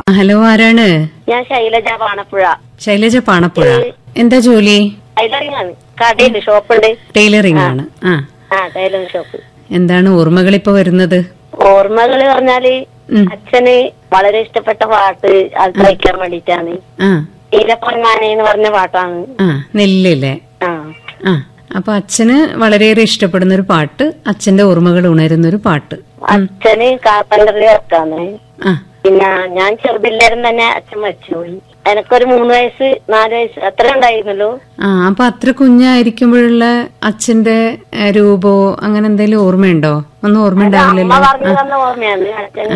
Hello ആരാണ് ഞാൻ ശൈലജ പാണപ്പുഴ ശൈലജ പാണപ്പുഴ എന്താ ജോലി ടൈലറിംഗ് ആണ് കടയുണ്ട് ഷോപ്പുണ്ട് ടൈലറിംഗ് ആണ് ആ ആ ടൈലറിംഗ് ഷോപ്പ് എന്താണ് ഓർമ്മകൾ ഇപ്പൊ വരുന്നത് ഓർമ്മകള് പറഞ്ഞാല് ഉം. അച്ഛന് വളരെ ഇഷ്ടപ്പെട്ട പാട്ട് അത് തയ്ക്കാൻ വേണ്ടിട്ടാണ് ആ ഈരപ്പൊന്മാനെ എന്ന് പറഞ്ഞ പാട്ടാണ് ആ നെല്ലില്ലേ ആ ആ അപ്പൊ അച്ഛന് വളരെയേറെ ഇഷ്ടപ്പെടുന്ന ഒരു പാട്ട് അച്ഛന്റെ ഓർമ്മകൾ ഉണരുന്ന ഒരു പാട്ട് അച്ഛന് കാർപ്പൻറ്ററിൽ വർക്കാണ് ആ പിന്നെ ഞാൻ ചെറുതില്ലാരും തന്നെ അച്ഛൻ മരിച്ചുപോയി എനക്കൊരു മൂന്ന് വയസ്സ് നാല് വയസ്സ് അത്ര ഉണ്ടായിരുന്നല്ലോ ആ അപ്പൊ അത്ര കുഞ്ഞായിരിക്കുമ്പോഴുള്ള അച്ഛന്റെ ഏ, രൂപോ അങ്ങനെ എന്തെങ്കിലും ഓർമ്മയുണ്ടോ ഒന്നും ഓർമ്മ അമ്മ ഉണ്ടാവില്ലല്ലോ പറഞ്ഞു തന്ന ഓർമ്മയാണ് അച്ഛൻ